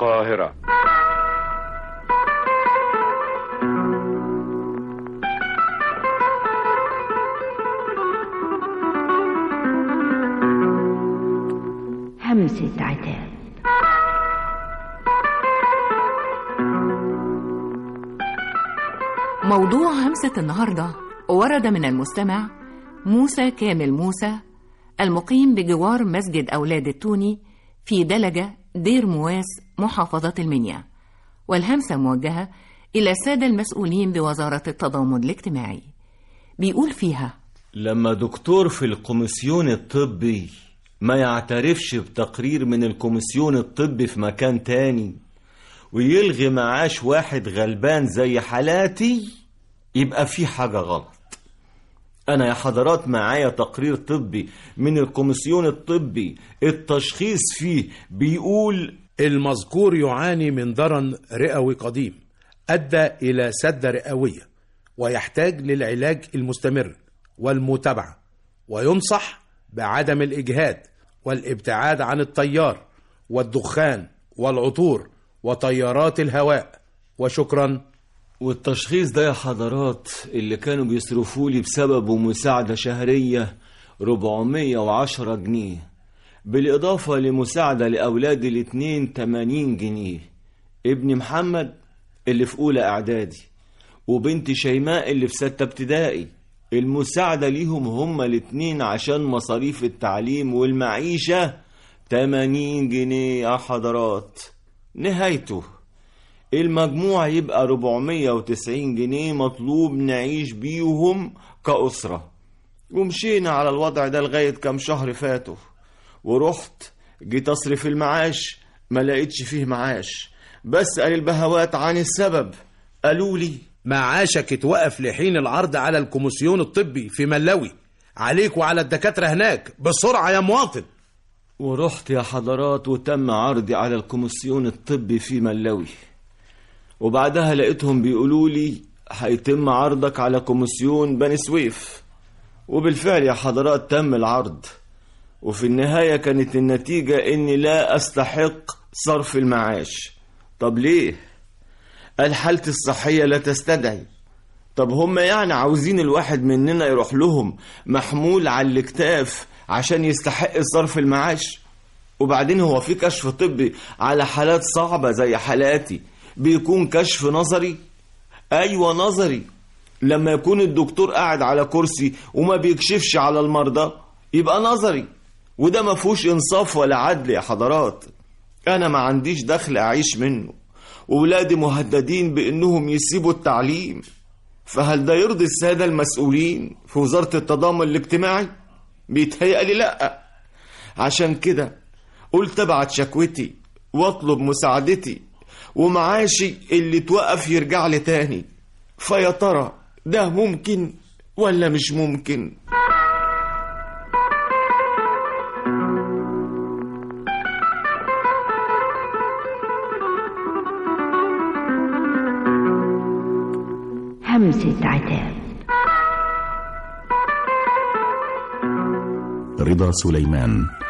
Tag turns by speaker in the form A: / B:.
A: القاهرة
B: همسة عتاب
C: موضوع همسة النهاردة ورد من المستمع موسى كامل موسى المقيم بجوار مسجد أولاد التوني في دلجة دير مواس محافظة المنيا والهمسة موجهة إلى السادة المسؤولين بوزارة التضامن الاجتماعي بيقول فيها
D: لما دكتور في الكوميسيون الطبي ما يعترفش بتقرير من الكوميسيون الطبي في مكان تاني ويلغي معاش واحد غلبان زي حالاتي يبقى في حاجة غلط أنا يا حضرات معايا تقرير طبي من الكوميسيون الطبي التشخيص فيه بيقول
E: المذكور يعاني من ضرن رئوي قديم أدى إلى سدة رئوية ويحتاج للعلاج المستمر والمتابعة وينصح بعدم الإجهاد والابتعاد عن التيار والدخان والعطور وطيارات الهواء وشكرا
D: والتشخيص ده يا حضرات اللي كانوا بيصرفوا لي بسببه مساعدة شهرية 410 جنيه بالإضافة لمساعدة لأولادي الاتنين 80 جنيه ابني محمد اللي في أولى إعدادي وبنتي شيماء اللي في ستة ابتدائي المساعدة ليهم هما الاتنين عشان مصاريف التعليم والمعيشة 80 جنيه يا حضرات نهايته المجموع يبقى 490 جنيه مطلوب نعيش بيهم كأسرة ومشينا على الوضع ده لغاية كام شهر فاتوا ورحت جيت أصرف المعاش ما لقيتش فيه معاش بسأل البهوات عن السبب قالوا لي
E: معاشك اتوقف لحين العرض على الكوميسيون الطبي في ملوي عليك وعلى الدكاترة هناك بسرعة يا مواطن
D: ورحت يا حضرات وتم عرضي على الكوميسيون الطبي في ملوي وبعدها لقيتهم بيقولوا لي هيتم عرضك على كوميسيون بني سويف وبالفعل يا حضرات تم العرض وفي النهاية كانت النتيجة إني لا أستحق صرف المعاش طب ليه؟ قال حالتي الصحية لا تستدعي طب هم يعني عاوزين الواحد مننا يروح لهم محمول على الاكتاف عشان يستحق صرف المعاش وبعدين هو في كشف طبي على حالات صعبة زي حالاتي بيكون كشف نظري أيوة نظري لما يكون الدكتور قاعد على كرسي وما بيكشفش على المرضى يبقى نظري وده ما فيهوش انصاف ولا عدل يا حضرات انا ما عنديش دخل اعيش منه وولادي مهددين بانهم يسيبوا التعليم فهل ده يرضي السادة المسؤولين في وزارة التضامن الاجتماعي بيتهيألي لا عشان كده قلت ابعت شكوتي واطلب مساعدتي ومعاشي اللي توقف يرجع لي تاني فيا ترى ده ممكن ولا مش ممكن
B: همسة عتاب
F: رضا سليمان